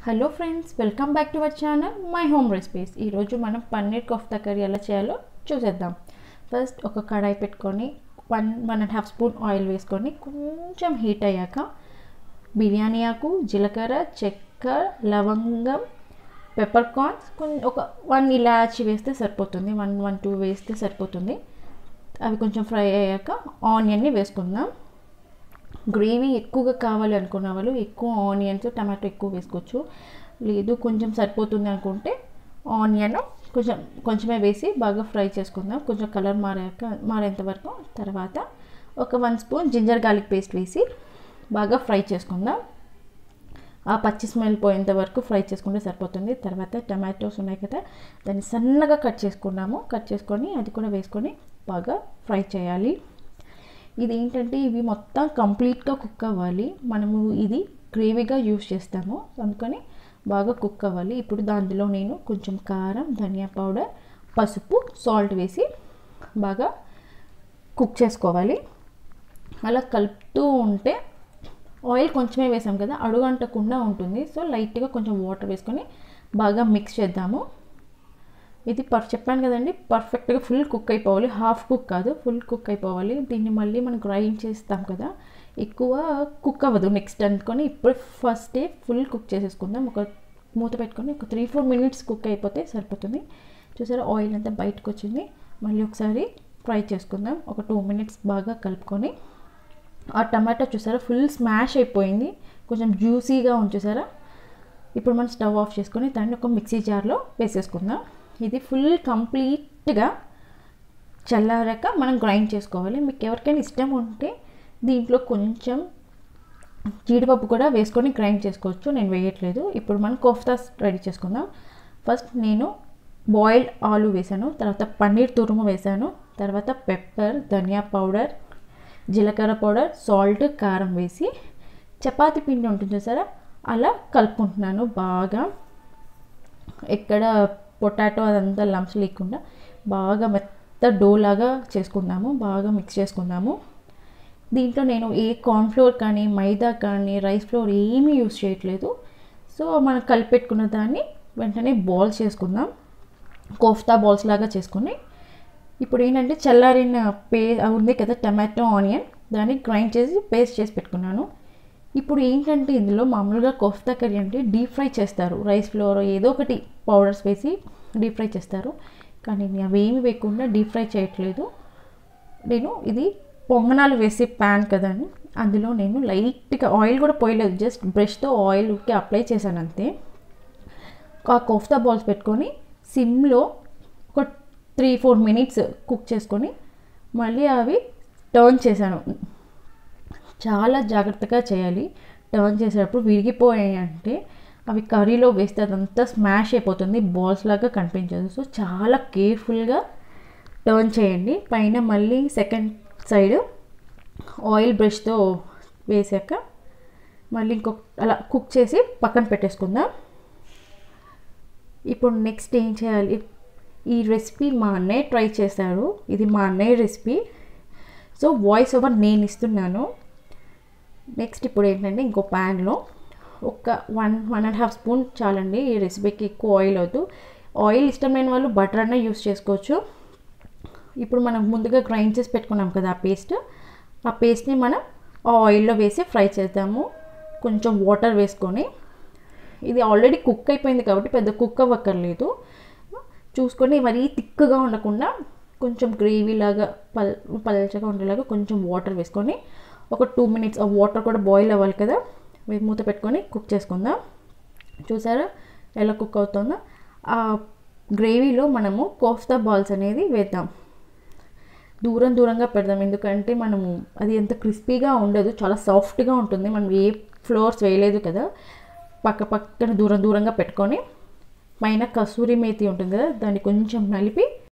hello friends welcome back to our channel my home recipes ఈరోజు మనం paneer kofta curry ఎలా చేయాలో చూసేద్దాం ఫస్ట్ ఒక కడాయి పెట్టుకొని one one and half spoon oil వేసుకొని కొంచెం హీట్ అయ్యాక బిర్యానీ ఆకు జీలకర్ర చెక్క లవంగం పెప్పర్ కార్న్స్ కొంచెం ఒక వన్ ఇలాచి వేస్తే సరిపోతుంది వన్ వన్ టూ వేస్తే సరిపోతుంది అవి కొంచెం ఫ్రై అయ్యాక ఆనియన్ని వేసుకుందాం గ్రేవీ ఎక్కువగా కావాలి అనుకున్న వాళ్ళు ఎక్కువ ఆనియన్స్ టమాటో ఎక్కువ వేసుకోవచ్చు లేదు కొంచెం సరిపోతుంది అనుకుంటే ఆనియన్ కొంచెం కొంచెమే వేసి బాగా ఫ్రై చేసుకుందాం కొంచెం కలర్ మారాక మారేంత వరకు తర్వాత ఒక one spoon ginger garlic paste వేసి బాగా ఫ్రై చేసుకుందాం ఆ పచ్చి స్మెల్ పోయేంత వరకు ఫ్రై చేసుకుంటే సరిపోతుంది తర్వాత టమాటోస్ ఉన్నాయి కదా దాన్ని సన్నగా కట్ చేసుకున్నాము కట్ చేసుకొని అది కూడా వేసుకొని బాగా ఫ్రై చేయాలి ఇది ఏంటంటే ఇవి మొత్తం కంప్లీట్గా కుక్ అవ్వాలి మనము ఇది గ్రేవీగా యూస్ చేస్తాము అందుకని బాగా కుక్ అవ్వాలి ఇప్పుడు దాంట్లో నేను కొంచెం కారం ధనియా పౌడర్ పసుపు సాల్ట్ వేసి బాగా కుక్ చేసుకోవాలి అలా కలుపుతూ ఉంటే ఆయిల్ కొంచెమే వేసాం కదా అడుగంటకుండా ఉంటుంది సో లైట్గా కొంచెం వాటర్ వేసుకొని బాగా మిక్స్ చేద్దాము ఇది పర్ చెప్పాను కదండి పర్ఫెక్ట్గా ఫుల్ కుక్ అయిపోవాలి హాఫ్ కుక్ కాదు ఫుల్ కుక్ అయిపోవాలి దీన్ని మళ్ళీ మనం గ్రైండ్ చేస్తాం కదా ఎక్కువ కుక్ అవ్వదు నెక్స్ట్ అనుకొని ఇప్పుడు ఫస్ట్ డే ఫుల్ కుక్ చేసేసుకుందాం ఒక మూత పెట్టుకొని ఒక త్రీ ఫోర్ మినిట్స్ కుక్ అయిపోతే సరిపోతుంది చూసారా ఆయిల్ అంతా బయటకు వచ్చింది మళ్ళీ ఒకసారి ఫ్రై చేసుకుందాం ఒక టూ మినిట్స్ బాగా కలుపుకొని ఆ టమాటో చూసారా ఫుల్ స్మాష్ అయిపోయింది కొంచెం జ్యూసీగా ఉంచేసారా ఇప్పుడు మనం స్టవ్ ఆఫ్ చేసుకొని దాన్ని ఒక మిక్సీ జార్లో వేసేసుకుందాం ఇది ఫుల్ కంప్లీట్గా చల్లారాక మనం గ్రైండ్ చేసుకోవాలి మీకు ఎవరికైనా ఇష్టం ఉంటే దీంట్లో కొంచెం జీడిపప్పు కూడా వేసుకొని గ్రైండ్ చేసుకోవచ్చు నేను వేయట్లేదు ఇప్పుడు మనం కోఫ్తా రెడీ చేసుకుందాం ఫస్ట్ నేను బాయిల్డ్ ఆలు వేసాను తర్వాత పన్నీర్ తురుము వేసాను తర్వాత పెప్పర్ ధనియా పౌడర్ జీలకర్ర పౌడర్ సాల్ట్ కారం వేసి చపాతి పిండి ఉంటుంది చూసారా అలా కలుపుకుంటున్నాను బాగా ఎక్కడ పొటాటో అదంతా లంప్స్ లేకుండా బాగా మెత్త డో లాగా చేసుకుందాము బాగా మిక్స్ చేసుకుందాము దీంట్లో నేను ఏ కార్న్ఫ్లోర్ కానీ మైదా కానీ రైస్ ఫ్లోర్ ఏమీ యూస్ చేయట్లేదు సో మనం కలిపెట్టుకున్న దాన్ని వెంటనే బాల్స్ చేసుకుందాం కోఫ్తా బాల్స్ లాగా చేసుకుని ఇప్పుడు ఏంటంటే చల్లారిన పే ఉంది కదా టమాటో ఆనియన్ దాన్ని గ్రైండ్ చేసి పేస్ట్ చేసి పెట్టుకున్నాను ఇప్పుడు ఏంటంటే ఇందులో మామూలుగా కోఫ్తా కర్రీ అంటే డీప్ ఫ్రై చేస్తారు రైస్ ఫ్లోర్ ఏదో ఒకటి పౌడర్స్ వేసి డీప్ ఫ్రై చేస్తారు కానీ నేను అవేమి వేయకుండా డీప్ ఫ్రై చేయట్లేదు నేను ఇది పొంగనాలు వేసే ప్యాన్ కదండి అందులో నేను లైట్గా ఆయిల్ కూడా పోయలేదు జస్ట్ బ్రష్తో ఆయిల్కి అప్లై చేశాను అంతే ఆ కోఫ్తా బాల్స్ పెట్టుకొని సిమ్లో ఒక త్రీ ఫోర్ మినిట్స్ కుక్ చేసుకొని మళ్ళీ అవి టర్న్ చేశాను చాలా జాగ్రత్తగా చేయాలి టర్న్ చేసేటప్పుడు విరిగిపోయాయి అంటే అవి కర్రీలో వేస్తే అదంతా స్మాష్ అయిపోతుంది బాల్స్ లాగా కనిపించదు సో చాలా కేర్ఫుల్గా టర్న్ చేయండి పైన మళ్ళీ సెకండ్ సైడ్ ఆయిల్ బ్రష్తో వేసాక మళ్ళీ ఇంకొక అలా కుక్ చేసి పక్కన పెట్టేసుకుందాం ఇప్పుడు నెక్స్ట్ ఏం చేయాలి ఈ రెసిపీ మా అన్నయ్య ట్రై చేశారు ఇది మా అన్నయ్య రెసిపీ సో వాయిస్ ఓవర్ నేను ఇస్తున్నాను నెక్స్ట్ ఇప్పుడు ఏంటంటే ఇంకో ప్యాన్లో ఒక one one and half spoon చాలండి ఈ రెసిపీకి ఎక్కువ ఆయిల్ వద్దు ఆయిల్ ఇష్టమైన వాళ్ళు బటర్ అన్న యూస్ చేసుకోవచ్చు ఇప్పుడు మనం ముందుగా గ్రైండ్ చేసి పెట్టుకున్నాం కదా ఆ పేస్ట్ ఆ పేస్ట్ని మనం ఆ ఆయిల్లో వేసి ఫ్రై చేద్దాము కొంచెం వాటర్ వేసుకొని ఇది ఆల్రెడీ కుక్ అయిపోయింది కాబట్టి పెద్ద కుక్ అవ్వక్కర్లేదు చూసుకొని మరీ థిక్గా ఉండకుండా కొంచెం గ్రేవీ లాగా పల్ పల్చగా ఉండేలాగా కొంచెం వాటర్ వేసుకొని ఒక టూ మినిట్స్ ఆ వాటర్ కూడా బాయిల్ అవ్వాలి కదా మూత పెట్టుకొని కుక్ చేసుకుందాం చూసారా ఎలా కుక్ అవుతుందో ఆ గ్రేవీలో మనము కోఫ్తా బాల్స్ అనేది వేద్దాం దూరం దూరంగా పెడదాం ఎందుకంటే మనము అది ఎంత క్రిస్పీగా ఉండదు చాలా సాఫ్ట్గా ఉంటుంది మనం ఏ ఫ్లోర్స్ వేయలేదు కదా పక్క పక్కన దూరం దూరంగా పెట్టుకొని పైన కసూరి మేతి ఉంటుంది కదా దాన్ని కొంచెం నలిపి